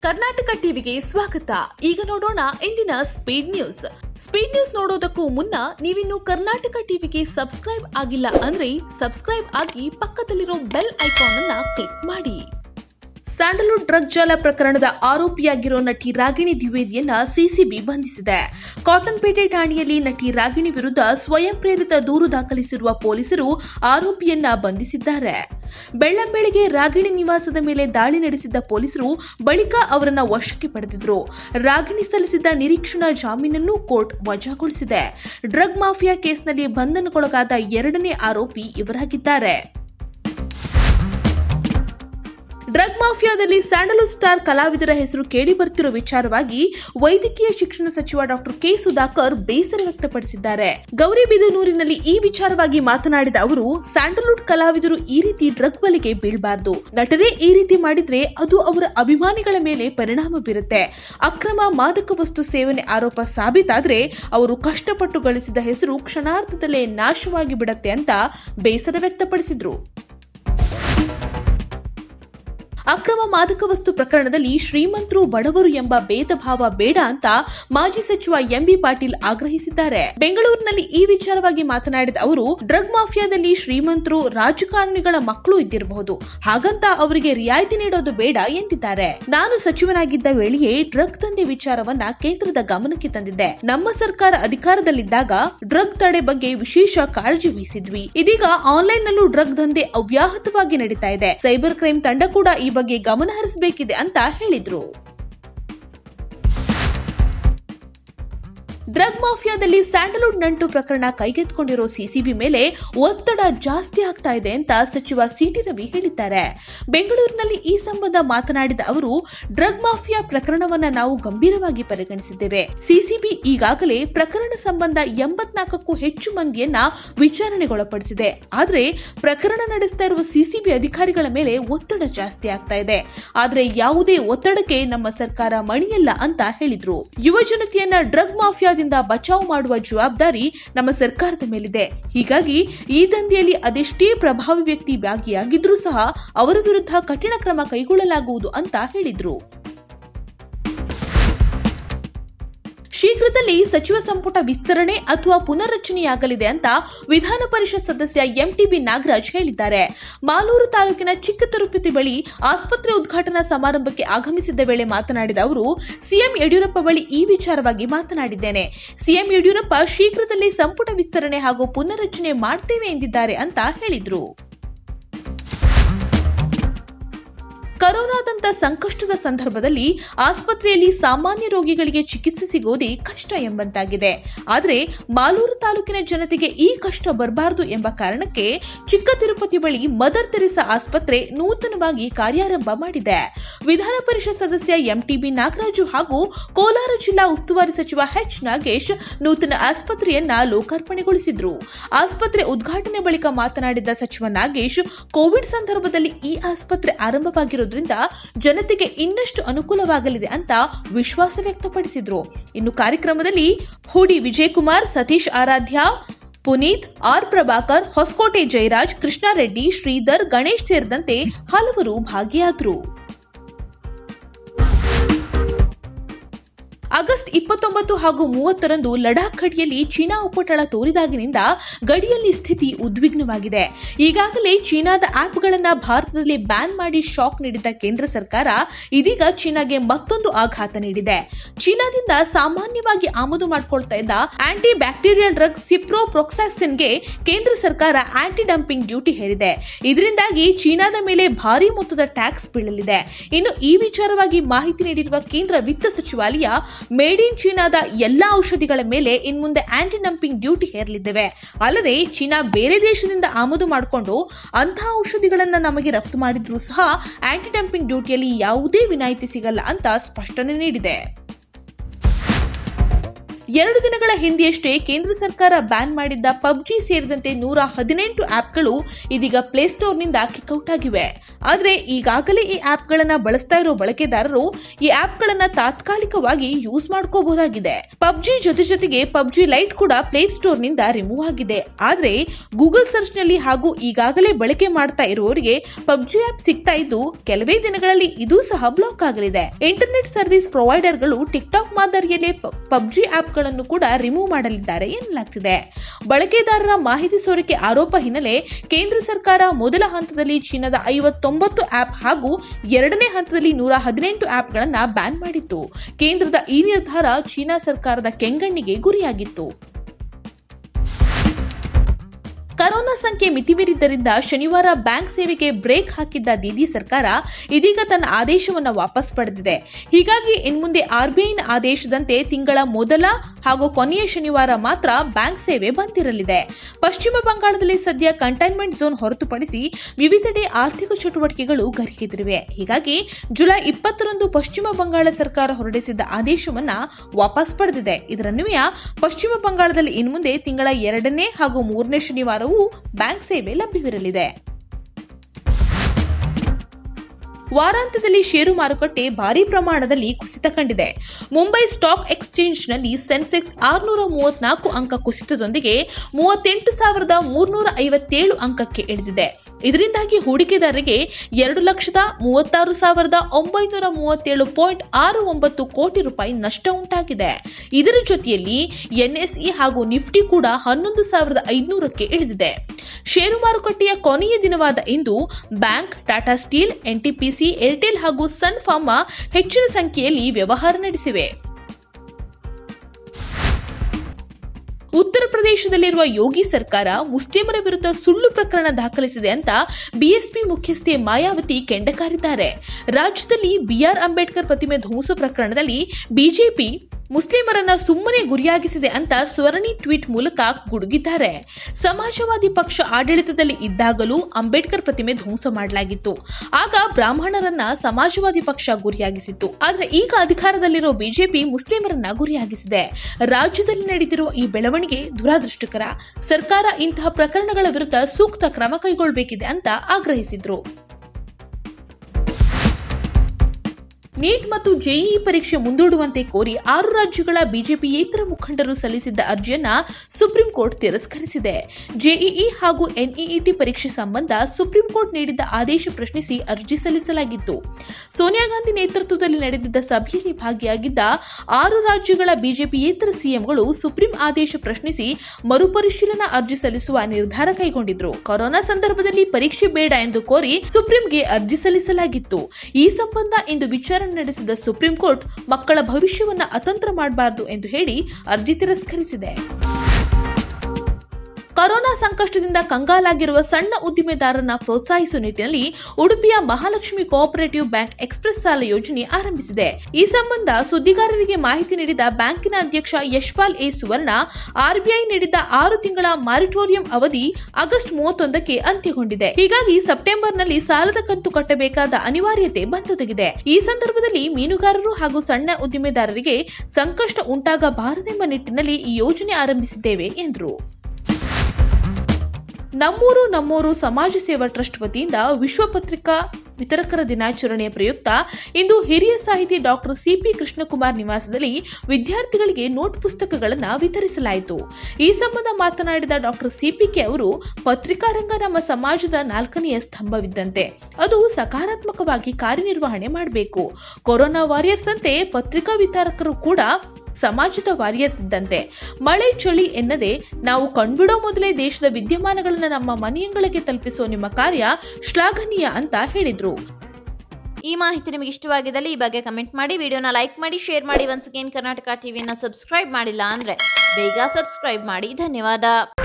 ಕರ್ನಾಟಕ ಟಿವಿಗೆ ಸ್ವಾಗತ ಈಗ ನೋಡೋಣ ಇಂದಿನ ಸ್ಪೀಡ್ ನ್ಯೂಸ್ ಸ್ಪೀಡ್ ನ್ಯೂಸ್ ನೋಡೋದಕ್ಕೂ ಮುನ್ನ ನೀವಿನ್ನು ಕರ್ನಾಟಕ ಟಿವಿಗೆ ಸಬ್ಸ್ಕ್ರೈಬ್ ಆಗಿಲ್ಲ ಅಂದ್ರೆ ಸಬ್ಸ್ಕ್ರೈಬ್ ಆಗಿ ಪಕ್ಕದಲ್ಲಿರೋ ಬೆಲ್ ಐಕಾನ್ ಅನ್ನ ಕ್ಲಿಕ್ ಮಾಡಿ ಸ್ಯಾಂಡಲ್ವುಡ್ ಡ್ರಗ್ ಜಾಲ ಪ್ರಕರಣದ ಆರೋಪಿಯಾಗಿರೋ ನಟಿ ರಾಗಿಣಿ ದ್ವಿವೇದಿಯನ್ನ ಸಿಸಿಬಿ ಬಂಧಿಸಿದೆ ಕಾಟನ್ಪೇಟೆ ಠಾಣೆಯಲ್ಲಿ ನಟಿ ರಾಗಿಣಿ ವಿರುದ್ಧ ಸ್ವಯಂ ಪ್ರೇರಿತ ದೂರು ದಾಖಲಿಸಿರುವ ಪೊಲೀಸರು ಆರೋಪಿಯನ್ನ ಬಂಧಿಸಿದ್ದಾರೆ ಬೆಳ್ಳಂಬೆಳಿಗ್ಗೆ ರಾಗಿಣಿ ನಿವಾಸದ ಮೇಲೆ ದಾಳಿ ನಡೆಸಿದ್ದ ಪೊಲೀಸರು ಬಳಿಕ ಅವರನ್ನ ವಶಕ್ಕೆ ಪಡೆದಿದ್ರು ರಾಗಿಣಿ ಸಲ್ಲಿಸಿದ್ದ ನಿರೀಕ್ಷಣಾ ಜಾಮೀನನ್ನು ಕೋರ್ಟ್ ವಜಾಗೊಳಿಸಿದೆ ಡ್ರಗ್ ಮಾಫಿಯಾ ಕೇಸ್ನಲ್ಲಿ ಬಂಧನಕ್ಕೊಳಗಾದ ಎರಡನೇ ಆರೋಪಿ ಇವರಾಗಿದ್ದಾರೆ ಡ್ರಗ್ ಮಾಫಿಯಾದಲ್ಲಿ ಸ್ಯಾಂಡಲ್ವುಡ್ ಸ್ಟಾರ್ ಕಲಾವಿದರ ಹೆಸರು ಕೇಳಿ ಬರ್ತಿರೋ ವಿಚಾರವಾಗಿ ವೈದ್ಯಕೀಯ ಶಿಕ್ಷಣ ಸಚಿವ ಡಾಕ್ಟರ್ ಕೆ ಸುಧಾಕರ್ ಬೇಸರ ವ್ಯಕ್ತಪಡಿಸಿದ್ದಾರೆ ಗೌರಿಬಿದನೂರಿನಲ್ಲಿ ಈ ವಿಚಾರವಾಗಿ ಮಾತನಾಡಿದ ಅವರು ಸ್ಯಾಂಡಲ್ವುಡ್ ಕಲಾವಿದರು ಈ ರೀತಿ ಡ್ರಗ್ ಬಲೆಗೆ ಬೀಳಬಾರದು ನಟರೇ ಈ ರೀತಿ ಮಾಡಿದ್ರೆ ಅದು ಅವರ ಅಭಿಮಾನಿಗಳ ಮೇಲೆ ಪರಿಣಾಮ ಬೀರುತ್ತೆ ಅಕ್ರಮ ಮಾದಕ ವಸ್ತು ಸೇವನೆ ಆರೋಪ ಸಾಬೀತಾದ್ರೆ ಅವರು ಕಷ್ಟಪಟ್ಟು ಗಳಿಸಿದ ಹೆಸರು ಕ್ಷಣಾರ್ಧದಲ್ಲೇ ನಾಶವಾಗಿ ಬಿಡತ್ತೆ ಅಂತ ಬೇಸರ ವ್ಯಕ್ತಪಡಿಸಿದ್ರು ಅಕ್ರಮ ಮಾದಕ ವಸ್ತು ಪ್ರಕರಣದಲ್ಲಿ ಶ್ರೀಮಂತರು ಬಡವರು ಎಂಬ ಭೇದ ಭಾವ ಬೇಡ ಅಂತ ಮಾಜಿ ಸಚಿವ ಎಂಬಿ ಪಾಟೀಲ್ ಆಗ್ರಹಿಸಿದ್ದಾರೆ ಬೆಂಗಳೂರಿನಲ್ಲಿ ಈ ವಿಚಾರವಾಗಿ ಮಾತನಾಡಿದ ಅವರು ಡ್ರಗ್ ಮಾಫಿಯಾದಲ್ಲಿ ಶ್ರೀಮಂತರು ರಾಜಕಾರಣಿಗಳ ಮಕ್ಕಳು ಇದ್ದಿರಬಹುದು ಹಾಗಂತ ಅವರಿಗೆ ರಿಯಾಯಿತಿ ನೀಡೋದು ಬೇಡ ಎಂದಿದ್ದಾರೆ ನಾನು ಸಚಿವನಾಗಿದ್ದ ವೇಳೆಯೇ ಡ್ರಗ್ ದಂಧೆ ವಿಚಾರವನ್ನ ಕೇಂದ್ರದ ಗಮನಕ್ಕೆ ತಂದಿದ್ದೆ ನಮ್ಮ ಸರ್ಕಾರ ಅಧಿಕಾರದಲ್ಲಿದ್ದಾಗ ಡ್ರಗ್ ತಡೆ ಬಗ್ಗೆ ವಿಶೇಷ ಕಾಳಜಿ ವಹಿಸಿದ್ವಿ ಇದೀಗ ಆನ್ಲೈನ್ ನಲ್ಲೂ ಡ್ರಗ್ ದಂಧೆ ಅವ್ಯಾಹತವಾಗಿ ನಡೀತಾ ಇದೆ ಸೈಬರ್ ಕ್ರೈಮ್ ತಂಡ ಕೂಡ ಈ ಬಗ್ಗೆ ಗಮನ ಹರಿಸಬೇಕಿದೆ ಅಂತ ಹೇಳಿದ್ರು ಡ್ರಗ್ ಮಾಫಿಯಾದಲ್ಲಿ ಸ್ಯಾಂಡಲ್ವುಡ್ ನಂಟು ಪ್ರಕರಣ ಕೈಗೆತ್ತಿಕೊಂಡಿರೋ ಸಿಸಿಬಿ ಮೇಲೆ ಒತ್ತಡ ಜಾಸ್ತಿ ಆಗ್ತಾ ಇದೆ ಅಂತ ಸಚಿವ ಸಿಟಿ ರವಿ ಹೇಳಿದ್ದಾರೆ ಬೆಂಗಳೂರಿನಲ್ಲಿ ಈ ಸಂಬಂಧ ಮಾತನಾಡಿದ ಅವರು ಡ್ರಗ್ ಮಾಫಿಯಾ ಪ್ರಕರಣವನ್ನ ನಾವು ಗಂಭೀರವಾಗಿ ಪರಿಗಣಿಸಿದ್ದೇವೆ ಸಿಸಿಬಿ ಈಗಾಗಲೇ ಪ್ರಕರಣ ಸಂಬಂಧ ಎಂಬತ್ನಾಲ್ಕಕ್ಕೂ ಹೆಚ್ಚು ಮಂದಿಯನ್ನ ವಿಚಾರಣೆಗೊಳಪಡಿಸಿದೆ ಆದ್ರೆ ಪ್ರಕರಣ ನಡೆಸ್ತಾ ಇರುವ ಸಿಸಿಬಿ ಅಧಿಕಾರಿಗಳ ಮೇಲೆ ಒತ್ತಡ ಜಾಸ್ತಿ ಆಗ್ತಾ ಇದೆ ಆದ್ರೆ ಯಾವುದೇ ಒತ್ತಡಕ್ಕೆ ನಮ್ಮ ಸರ್ಕಾರ ಮಣಿಯಲ್ಲ ಅಂತ ಹೇಳಿದ್ರು ಯುವ ಜನತೆಯನ್ನ ಡ್ರಗ್ ಮಾಫಿಯಾದಿಂದ ಬಚಾವ್ ಮಾಡುವ ಜವಾಬ್ದಾರಿ ನಮ್ಮ ಸರ್ಕಾರದ ಮೇಲಿದೆ ಹೀಗಾಗಿ ಈ ದಂಧೆಯಲ್ಲಿ ಅದೆಷ್ಟೇ ಪ್ರಭಾವಿ ವ್ಯಕ್ತಿ ಭಾಗಿಯಾಗಿದ್ರೂ ಸಹ ಅವರ ವಿರುದ್ಧ ಕಠಿಣ ಕ್ರಮ ಕೈಗೊಳ್ಳಲಾಗುವುದು ಅಂತ ಹೇಳಿದ್ರು ಶೀಘ್ರದಲ್ಲಿ ಸಚಿವ ಸಂಪುಟ ವಿಸ್ತರಣೆ ಅಥವಾ ಪುನರ್ರಚನೆಯಾಗಲಿದೆ ಅಂತ ವಿಧಾನ ಪರಿಷತ್ ಸದಸ್ಯ ಎಂಟಿಬಿ ನಾಗರಾಜ್ ಹೇಳಿದ್ದಾರೆ ಮಾಲೂರು ತಾಲೂಕಿನ ಚಿಕ್ಕ ತಿರುಪತಿ ಬಳಿ ಆಸ್ಪತ್ರೆ ಉದ್ಘಾಟನಾ ಸಮಾರಂಭಕ್ಕೆ ಆಗಮಿಸಿದ್ದ ವೇಳೆ ಮಾತನಾಡಿದ ಅವರು ಸಿಎಂ ಯಡಿಯೂರಪ್ಪ ಬಳಿ ಈ ವಿಚಾರವಾಗಿ ಮಾತನಾಡಿದ್ದೇನೆ ಸಿಎಂ ಯಡಿಯೂರಪ್ಪ ಶೀಘ್ರದಲ್ಲೇ ಸಂಪುಟ ವಿಸ್ತರಣೆ ಹಾಗೂ ಪುನರ್ರಚನೆ ಮಾಡ್ತೇವೆ ಎಂದಿದ್ದಾರೆ ಅಂತ ಹೇಳಿದ್ರು ಕರೋನಾದಂತ ಸಂಕಷ್ಟದ ಸಂದರ್ಭದಲ್ಲಿ ಆಸ್ಪತ್ರೆಯಲ್ಲಿ ಸಾಮಾನ್ಯ ರೋಗಿಗಳಿಗೆ ಚಿಕಿತ್ಸೆ ಸಿಗೋದೇ ಕಷ್ಟ ಎಂಬಂತಾಗಿದೆ ಆದರೆ ಮಾಲೂರು ತಾಲೂಕಿನ ಜನತೆಗೆ ಈ ಕಷ್ಟ ಬರಬಾರದು ಎಂಬ ಕಾರಣಕ್ಕೆ ಚಿಕ್ಕ ತಿರುಪತಿ ಬಳಿ ಮದರ್ ತೆರಿಸಾ ಆಸ್ಪತ್ರೆ ನೂತನವಾಗಿ ಕಾರ್ಯಾರಂಭ ಮಾಡಿದೆ ವಿಧಾನ ಪರಿಷತ್ ಸದಸ್ಯ ಎಂಟಿಬಿ ನಾಗರಾಜು ಹಾಗೂ ಕೋಲಾರ ಜಿಲ್ಲಾ ಉಸ್ತುವಾರಿ ಸಚಿವ ಎಚ್ ನಾಗೇಶ್ ನೂತನ ಆಸ್ಪತ್ರೆಯನ್ನ ಲೋಕಾರ್ಪಣೆಗೊಳಿಸಿದ್ರು ಆಸ್ಪತ್ರೆ ಉದ್ಘಾಟನೆ ಬಳಿಕ ಮಾತನಾಡಿದ ಸಚಿವ ನಾಗೇಶ್ ಕೋವಿಡ್ ಸಂದರ್ಭದಲ್ಲಿ ಈ ಆಸ್ಪತ್ರೆ ಆರಂಭವಾಗಿರೋದ್ರಿಂದ ಜನತೆಗೆ ಇನ್ನಷ್ಟು ಅನುಕೂಲವಾಗಲಿದೆ ಅಂತ ವಿಶ್ವಾಸ ವ್ಯಕ್ತಪಡಿಸಿದ್ರು ಇನ್ನು ಕಾರ್ಯಕ್ರಮದಲ್ಲಿ ಹೂಡಿ ವಿಜಯಕುಮಾರ್ ಸತೀಶ್ ಆರಾಧ್ಯ ಪುನೀತ್ ಆರ್ ಪ್ರಭಾಕರ್ ಹೊಸಕೋಟೆ ಜಯರಾಜ್ ಕೃಷ್ಣಾರೆಡ್ಡಿ ಶ್ರೀಧರ್ ಗಣೇಶ್ ಸೇರಿದಂತೆ ಹಲವರು ಭಾಗಿಯಾದರು ಆಗಸ್ಟ್ ಇಪ್ಪತ್ತೊಂಬತ್ತು ಹಾಗೂ ಮೂವತ್ತರಂದು ಲಡಾಖ್ ಗಡಿಯಲ್ಲಿ ಚೀನಾ ಉಪಟಳ ತೋರಿದಾಗಿನಿಂದ ಗಡಿಯಲ್ಲಿ ಸ್ಥಿತಿ ಉದ್ವಿಗ್ನವಾಗಿದೆ ಈಗಾಗಲೇ ಚೀನಾದ ಆಪ್ಗಳನ್ನ ಭಾರತದಲ್ಲಿ ಬ್ಯಾನ್ ಮಾಡಿ ಶಾಕ್ ನೀಡಿದ ಕೇಂದ್ರ ಸರ್ಕಾರ ಇದೀಗ ಚೀನಾಗೆ ಮತ್ತೊಂದು ಆಘಾತ ನೀಡಿದೆ ಚೀನಾದಿಂದ ಸಾಮಾನ್ಯವಾಗಿ ಆಮದು ಮಾಡಿಕೊಳ್ತಾ ಇದ್ದ ಆಂಟಿ ಬ್ಯಾಕ್ಟೀರಿಯಲ್ ಡ್ರಗ್ ಸಿಪ್ರೋಪ್ರೊಕ್ಸಾಸಿನ್ಗೆ ಕೇಂದ್ರ ಸರ್ಕಾರ ಆಂಟಿ ಡಂಪಿಂಗ್ ಡ್ಯೂಟಿ ಹೇರಿದೆ ಇದರಿಂದಾಗಿ ಚೀನಾದ ಮೇಲೆ ಭಾರಿ ಮೊತ್ತದ ಟ್ಯಾಕ್ಸ್ ಬೀಳಲಿದೆ ಇನ್ನು ಈ ವಿಚಾರವಾಗಿ ಮಾಹಿತಿ ನೀಡಿರುವ ಕೇಂದ್ರ ವಿತ್ತ ಸಚಿವಾಲಯ ಮೇಡ್ ಇನ್ ಚೀನಾದ ಎಲ್ಲಾ ಔಷಧಿಗಳ ಮೇಲೆ ಇನ್ಮುಂದೆ ಆಂಟಿ ಡಂಪಿಂಗ್ ಡ್ಯೂಟಿ ಹೇರಲಿದ್ದೇವೆ ಅಲ್ಲದೆ ಚೀನಾ ಬೇರೆ ದೇಶದಿಂದ ಆಮದು ಮಾಡಿಕೊಂಡು ಅಂತಹ ಔಷಧಿಗಳನ್ನ ನಮಗೆ ರಫ್ತು ಮಾಡಿದ್ರೂ ಸಹ ಆಂಟಿ ಡಂಪಿಂಗ್ ಡ್ಯೂಟಿಯಲ್ಲಿ ಯಾವುದೇ ವಿನಾಯಿತಿ ಸಿಗಲ್ಲ ಅಂತ ಸ್ಪಷ್ಟನೆ ನೀಡಿದೆ ಎರಡು ದಿನಗಳ ಹಿಂದೆಯಷ್ಟೇ ಕೇಂದ್ರ ಸರ್ಕಾರ ಬ್ಯಾನ್ ಮಾಡಿದ್ದ ಪಬ್ಜಿ ಸೇರಿದಂತೆ ನೂರ ಹದಿನೆಂಟು ಆಪ್ಗಳು ಇದೀಗ ಪ್ಲೇಸ್ಟೋರ್ನಿಂದ ಕಿಕ್ಔಟ್ ಆಗಿವೆ ಆದರೆ ಈಗಾಗಲೇ ಈ ಆಪ್ಗಳನ್ನ ಬಳಸ್ತಾ ಇರೋ ಬಳಕೆದಾರರು ಈ ಆಪ್ಗಳನ್ನ ತಾತ್ಕಾಲಿಕವಾಗಿ ಯೂಸ್ ಮಾಡ್ಕೋಬಹುದಾಗಿದೆ ಪಬ್ಜಿ ಜೊತೆ ಜೊತೆಗೆ ಪಬ್ಜಿ ಲೈಟ್ ಕೂಡ ಪ್ಲೇ ಸ್ಟೋರ್ ನಿಂದ ರಿಮೂವ್ ಆಗಿದೆ ಆದ್ರೆ ಗೂಗಲ್ ಸರ್ಚ್ ನಲ್ಲಿ ಹಾಗೂ ಈಗಾಗಲೇ ಬಳಕೆ ಮಾಡ್ತಾ ಇರುವವರಿಗೆ ಪಬ್ಜಿ ಆಪ್ ಸಿಗ್ತಾ ಇದ್ದು ಕೆಲವೇ ದಿನಗಳಲ್ಲಿ ಇದು ಸಹ ಬ್ಲಾಕ್ ಆಗಲಿದೆ ಇಂಟರ್ನೆಟ್ ಸರ್ವಿಸ್ ಪ್ರೊವೈಡರ್ಗಳು ಟಿಕ್ಟಾಕ್ ಮಾದರಿಯಲ್ಲೇ ಪಬ್ಜಿ ಆಪ್ಗಳನ್ನು ಕೂಡ ರಿಮೂವ್ ಮಾಡಲಿದ್ದಾರೆ ಎನ್ನಲಾಗ್ತಿದೆ ಬಳಕೆದಾರರ ಮಾಹಿತಿ ಸೋರಿಕೆ ಆರೋಪ ಹಿನ್ನೆಲೆ ಕೇಂದ್ರ ಸರ್ಕಾರ ಮೊದಲ ಹಂತದಲ್ಲಿ ಚೀನಾದ ಐವತ್ತೊಂಬತ್ತು ಆಪ್ ಹಾಗೂ ಎರಡನೇ ಹಂತದಲ್ಲಿ ನೂರ ಹದಿನೆಂಟು ಆಪ್ಗಳನ್ನು ಬ್ಯಾನ್ ಮಾಡಿತ್ತು ಕೇಂದ್ರದ ಈ ನಿರ್ಧಾರ ಚೀನಾ ಸರ್ಕಾರದ ಕೆಂಗಣ್ಣಿಗೆ ಗುರಿಯಾಗಿತ್ತು ಕರೋನಾ ಸಂಖ್ಯೆ ಮಿತಿಮೀರಿದ್ದರಿಂದ ಶನಿವಾರ ಬ್ಯಾಂಕ್ ಸೇವೆಗೆ ಬ್ರೇಕ್ ಹಾಕಿದ್ದ ದೀದಿ ಸರ್ಕಾರ ಇದೀಗ ತನ್ನ ಆದೇಶವನ್ನು ವಾಪಸ್ ಪಡೆದಿದೆ ಹೀಗಾಗಿ ಇನ್ಮುಂದೆ ಆರ್ಬಿಐನ ಆದೇಶದಂತೆ ತಿಂಗಳ ಮೊದಲ ಹಾಗೂ ಕೊನೆಯ ಶನಿವಾರ ಮಾತ್ರ ಬ್ಯಾಂಕ್ ಸೇವೆ ಬಂದಿರಲಿದೆ ಪಶ್ಚಿಮ ಬಂಗಾಳದಲ್ಲಿ ಸದ್ಯ ಕಂಟೈನ್ಮೆಂಟ್ ಝೋನ್ ಹೊರತುಪಡಿಸಿ ವಿವಿಧೆಡೆ ಆರ್ಥಿಕ ಚಟುವಟಿಕೆಗಳು ಗರಿಗೆದರಿವೆ ಹೀಗಾಗಿ ಜುಲೈ ಇಪ್ಪತ್ತರಂದು ಪಶ್ಚಿಮ ಬಂಗಾಳ ಸರ್ಕಾರ ಹೊರಡಿಸಿದ್ದ ಆದೇಶವನ್ನ ವಾಪಸ್ ಪಡೆದಿದೆ ಇದರನ್ವಯ ಪಶ್ಚಿಮ ಬಂಗಾಳದಲ್ಲಿ ಇನ್ಮುಂದೆ ತಿಂಗಳ ಎರಡನೇ ಹಾಗೂ ಮೂರನೇ ಶನಿವಾರವೂ ಬ್ಯಾಂಕ್ ಸೇವೆ ಲಭ್ಯವಿರಲಿದೆ ವಾರಾಂತ್ಯದಲ್ಲಿ ಷೇರು ಮಾರುಕಟ್ಟೆ ಭಾರಿ ಪ್ರಮಾಣದಲ್ಲಿ ಕುಸಿತ ಕಂಡಿದೆ ಮುಂಬೈ ಸ್ಟಾಕ್ ಎಕ್ಸ್ಚೇಂಜ್ನಲ್ಲಿ ಸೆನ್ಸೆಕ್ಸ್ ಆರುನೂರ ಮೂವತ್ನಾಲ್ಕು ಅಂಕ ಕುಸಿತದೊಂದಿಗೆ ಮೂವತ್ತೆಂಟು ಸಾವಿರದ ಮೂರ್ನೂರ ಐವತ್ತೇಳು ಅಂಕಕ್ಕೆ ಇಳಿದಿದೆ ಇದರಿಂದಾಗಿ ಹೂಡಿಕೆದಾರರಿಗೆ ಎರಡು ಲಕ್ಷದ ಮೂವತ್ತಾರು ಸಾವಿರದ ಒಂಬೈನೂರ ಮೂವತ್ತೇಳು ಪಾಯಿಂಟ್ ಆರು ಒಂಬತ್ತು ಕೋಟಿ ರೂಪಾಯಿ ನಷ್ಟ ಉಂಟಾಗಿದೆ ಇದರ ಜೊತೆಯಲ್ಲಿ ಎನ್ಎಸ್ಇ ಹಾಗೂ ನಿಫ್ಟಿ ಕೂಡ ಹನ್ನೊಂದು ಸಾವಿರದ ಐದುನೂರಕ್ಕೆ ಇಳಿದಿದೆ ಷೇರು ಮಾರುಕಟ್ಟೆಯ ಕೊನೆಯ ದಿನವಾದ ಇಂದು ಬ್ಯಾಂಕ್ ಟಾಟಾ ಸ್ಟೀಲ್ ಎನ್ಟಿಪಿಸಿ ಏರ್ಟೆಲ್ ಹಾಗೂ ಸನ್ ಫಾರ್ಮಾ ಹೆಚ್ಚಿನ ಸಂಖ್ಯೆಯಲ್ಲಿ ವ್ಯವಹಾರ ನಡೆಸಿವೆ ಉತ್ತರ ಪ್ರದೇಶದಲ್ಲಿರುವ ಯೋಗಿ ಸರ್ಕಾರ ಮುಸ್ಲಿಮರ ವಿರುದ್ಧ ಸುಳ್ಳು ಪ್ರಕರಣ ದಾಖಲಿಸಿದೆ ಅಂತ ಬಿಎಸ್ಪಿ ಮುಖ್ಯಸ್ಥೆ ಮಾಯಾವತಿ ಕೆಂಡಕಾರಿದ್ದಾರೆ ರಾಜ್ಯದಲ್ಲಿ ಬಿಆರ್ ಅಂಬೇಡ್ಕರ್ ಪ್ರತಿಮೆ ಧ್ವಂಸ ಪ್ರಕರಣದಲ್ಲಿ ಬಿಜೆಪಿ ಮುಸ್ಲಿಮರನ್ನ ಸುಮ್ಮನೆ ಗುರಿಯಾಗಿಸಿದೆ ಅಂತ ಸ್ವರಣಿ ಟ್ವೀಟ್ ಮೂಲಕ ಗುಡುಗಿದ್ದಾರೆ ಸಮಾಜವಾದಿ ಪಕ್ಷ ಆಡಳಿತದಲ್ಲಿ ಇದ್ದಾಗಲೂ ಅಂಬೇಡ್ಕರ್ ಪ್ರತಿಮೆ ಧ್ವಂಸ ಮಾಡಲಾಗಿತ್ತು ಆಗ ಬ್ರಾಹ್ಮಣರನ್ನ ಸಮಾಜವಾದಿ ಪಕ್ಷ ಗುರಿಯಾಗಿಸಿತ್ತು ಆದ್ರೆ ಈಗ ಅಧಿಕಾರದಲ್ಲಿರೋ ಬಿಜೆಪಿ ಮುಸ್ಲಿಮರನ್ನ ಗುರಿಯಾಗಿಸಿದೆ ರಾಜ್ಯದಲ್ಲಿ ನಡೆದಿರುವ ಈ ಬೆಳವಣಿಗೆ ದುರಾದೃಷ್ಟಕರ ಸರ್ಕಾರ ಇಂತಹ ಪ್ರಕರಣಗಳ ವಿರುದ್ಧ ಸೂಕ್ತ ಕ್ರಮ ಕೈಗೊಳ್ಳಬೇಕಿದೆ ಅಂತ ಆಗ್ರಹಿಸಿದ್ರು ನೀಟ್ ಮತ್ತು ಜೆಇಇ ಪರೀಕ್ಷೆ ಮುಂದೂಡುವಂತೆ ಕೋರಿ ಆರು ರಾಜ್ಯಗಳ ಬಿಜೆಪಿಯೇತರ ಮುಖಂಡರು ಸಲ್ಲಿಸಿದ್ದ ಅರ್ಜಿಯನ್ನ ಸುಪ್ರೀಂ ಕೋರ್ಟ್ ತಿರಸ್ಕರಿಸಿದೆ ಜೆಇಇ ಹಾಗೂ ಎನ್ಇಇಟಿ ಪರೀಕ್ಷೆ ಸಂಬಂಧ ಸುಪ್ರೀಂ ಕೋರ್ಟ್ ನೀಡಿದ್ದ ಆದೇಶ ಪ್ರಶ್ನಿಸಿ ಅರ್ಜಿ ಸಲ್ಲಿಸಲಾಗಿತ್ತು ಸೋನಿಯಾ ಗಾಂಧಿ ನೇತೃತ್ವದಲ್ಲಿ ನಡೆದಿದ್ದ ಸಭೆಯಲ್ಲಿ ಭಾಗಿಯಾಗಿದ್ದ ಆರು ರಾಜ್ಯಗಳ ಬಿಜೆಪಿಯೇತರ ಸಿಎಂಗಳು ಸುಪ್ರೀಂ ಆದೇಶ ಪ್ರಶ್ನಿಸಿ ಮರುಪರಿಶೀಲನಾ ಅರ್ಜಿ ಸಲ್ಲಿಸುವ ನಿರ್ಧಾರ ಕೈಗೊಂಡಿದ್ರು ಕೊರೋನಾ ಸಂದರ್ಭದಲ್ಲಿ ಪರೀಕ್ಷೆ ಬೇಡ ಎಂದು ಕೋರಿ ಸುಪ್ರೀಂಗೆ ಅರ್ಜಿ ಸಲ್ಲಿಸಲಾಗಿತ್ತು ಈ ಸಂಬಂಧ ಇಂದು ವಿಚಾರಣೆ ನಡೆಸಿದ ಸುಪ್ರೀಂ ಕೋರ್ಟ್ ಮಕ್ಕಳ ಭವಿಷ್ಯವನ್ನ ಅತಂತ್ರ ಮಾಡಬಾರದು ಎಂದು ಹೇಳಿ ಅರ್ಜಿ ತಿರಸ್ಕರಿಸಿದೆ ಕೊರೋನಾ ಸಂಕಷ್ಟದಿಂದ ಕಂಗಾಲಾಗಿರುವ ಸಣ್ಣ ಉದ್ದಿಮೆದಾರರನ್ನ ಪ್ರೋತ್ಸಾಹಿಸುವ ನಿಟ್ಟಿನಲ್ಲಿ ಉಡುಪಿಯ ಮಹಾಲಕ್ಷ್ಮಿ ಕೋಆಪರೇಟಿವ್ ಬ್ಯಾಂಕ್ ಎಕ್ಸ್ಪ್ರೆಸ್ ಸಾಲ ಯೋಜನೆ ಆರಂಭಿಸಿದೆ ಈ ಸಂಬಂಧ ಸುದ್ದಿಗಾರರಿಗೆ ಮಾಹಿತಿ ನೀಡಿದ ಬ್ಯಾಂಕಿನ ಅಧ್ಯಕ್ಷ ಯಶ್ಪಾಲ್ ಎ ಸುವರ್ಣ ಆರ್ಬಿಐ ನೀಡಿದ್ದ ಆರು ತಿಂಗಳ ಮಾರಿಟೋರಿಯಂ ಅವಧಿ ಆಗಸ್ಟ್ ಮೂವತ್ತೊಂದಕ್ಕೆ ಅಂತ್ಯಗೊಂಡಿದೆ ಹೀಗಾಗಿ ಸೆಪ್ಟೆಂಬರ್ನಲ್ಲಿ ಸಾಲದ ಕಂತು ಕಟ್ಟಬೇಕಾದ ಅನಿವಾರ್ಯತೆ ಬಂದೊದಗಿದೆ ಈ ಸಂದರ್ಭದಲ್ಲಿ ಮೀನುಗಾರರು ಹಾಗೂ ಸಣ್ಣ ಉದ್ದಿಮೆದಾರರಿಗೆ ಸಂಕಷ್ಟ ಉಂಟಾಗಬಾರದೆಂಬ ನಿಟ್ಟಿನಲ್ಲಿ ಈ ಯೋಜನೆ ಆರಂಭಿಸಿದ್ದೇವೆ ಎಂದರು ನಮ್ಮೂರು ನಮ್ಮೂರು ಸಮಾಜ ಸೇವಾ ಟ್ರಸ್ಟ್ ವತಿಯಿಂದ ವಿಶ್ವ ಪತ್ರಿಕಾ ವಿತರಕರ ದಿನಾಚರಣೆಯ ಪ್ರಯುಕ್ತ ಇಂದು ಹಿರಿಯ ಸಾಹಿತಿ ಡಾಕ್ಟರ್ ಸಿಪಿ ಕೃಷ್ಣಕುಮಾರ್ ನಿವಾಸದಲ್ಲಿ ವಿದ್ಯಾರ್ಥಿಗಳಿಗೆ ನೋಟ್ ಪುಸ್ತಕಗಳನ್ನು ವಿತರಿಸಲಾಯಿತು ಈ ಸಂಬಂಧ ಮಾತನಾಡಿದ ಡಾಕ್ಟರ್ ಸಿಪಿಕೆ ಅವರು ಪತ್ರಿಕಾ ರಂಗ ನಮ್ಮ ಸಮಾಜದ ನಾಲ್ಕನೆಯ ಸ್ತಂಭವಿದ್ದಂತೆ ಅದು ಸಕಾರಾತ್ಮಕವಾಗಿ ಕಾರ್ಯನಿರ್ವಹಣೆ ಮಾಡಬೇಕು ಕೊರೋನಾ ವಾರಿಯರ್ಸ್ ಅಂತೆ ಪತ್ರಿಕಾ ವಿತರಕರು ಕೂಡ ಸಮಾಜದ ವಾರಿಯರ್ಸ್ ಇದ್ದಂತೆ ಮಳೆ ಚಳಿ ಎನ್ನದೆ ನಾವು ಕಂಡುಬಿಡೋ ಮೊದಲೇ ದೇಶದ ವಿದ್ಯಮಾನಗಳನ್ನು ನಮ್ಮ ಮನೆಯಂಗಳಿಗೆ ತಲುಪಿಸುವ ನಿಮ್ಮ ಕಾರ್ಯ ಶ್ಲಾಘನೀಯ ಅಂತ ಹೇಳಿದ್ರು ಈ ಮಾಹಿತಿ ನಿಮಗೆ ಇಷ್ಟವಾಗಿದ್ದಲ್ಲಿ ಈ ಬಗ್ಗೆ ಕಮೆಂಟ್ ಮಾಡಿ ವಿಡಿಯೋನ ಲೈಕ್ ಮಾಡಿ ಶೇರ್ ಮಾಡಿ ಒನ್ಸ್ ಅಗೇನ್ ಕರ್ನಾಟಕ ಟಿವಿಯನ್ನು ಸಬ್ಸ್ಕ್ರೈಬ್ ಮಾಡಿಲ್ಲ ಅಂದರೆ ಬೇಗ ಸಬ್ಸ್ಕ್ರೈಬ್ ಮಾಡಿ ಧನ್ಯವಾದ